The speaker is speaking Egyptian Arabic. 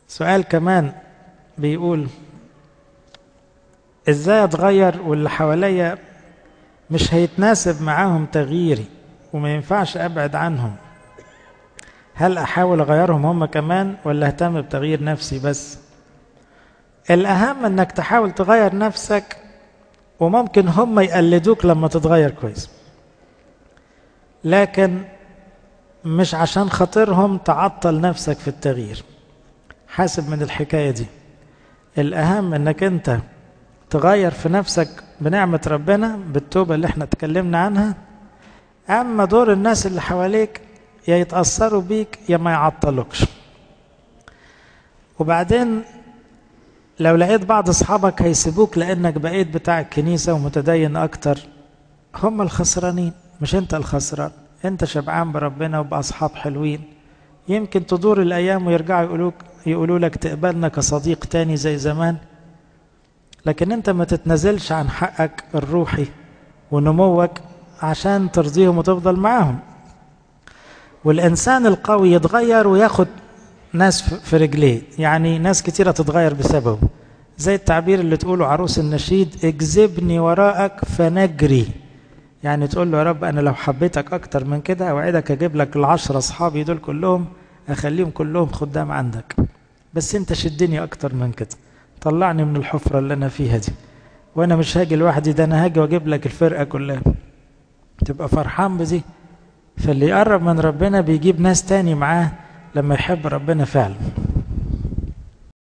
سؤال كمان بيقول ازاي اتغير واللي حواليا مش هيتناسب معاهم تغييري وما ينفعش ابعد عنهم هل احاول اغيرهم هم كمان ولا اهتم بتغيير نفسي بس الاهم انك تحاول تغير نفسك وممكن هم يقلدوك لما تتغير كويس لكن مش عشان خاطرهم تعطل نفسك في التغيير حاسب من الحكايه دي الاهم انك انت تغير في نفسك بنعمه ربنا بالتوبه اللي احنا اتكلمنا عنها اما دور الناس اللي حواليك يا يتاثروا بيك يا ما يعطلوكش وبعدين لو لقيت بعض اصحابك هيسيبوك لانك بقيت بتاع الكنيسه ومتدين اكتر هم الخسرانين مش انت الخسران انت شبعان بربنا وباصحاب حلوين يمكن تدور الايام ويرجعوا يقولوك يقولوا لك تقبلنا كصديق تاني زي زمان لكن انت ما تتنازلش عن حقك الروحي ونموك عشان ترضيهم وتفضل معاهم والانسان القوي يتغير وياخد ناس في رجليه يعني ناس كتيرة تتغير بسببه زي التعبير اللي تقوله عروس النشيد اجذبني وراءك فنجري يعني تقول له يا رب انا لو حبيتك اكتر من كده اوعدك اجيب لك العشرة اصحابي دول كلهم اخليهم كلهم خدام عندك بس انت شدني اكتر من كده طلعني من الحفرة اللي انا فيها دي وانا مش هاجي لوحدي ده انا هاجي واجيب لك الفرقة كلها تبقى فرحان بدي فاللي يقرب من ربنا بيجيب ناس تاني معاه لما يحب ربنا فعلا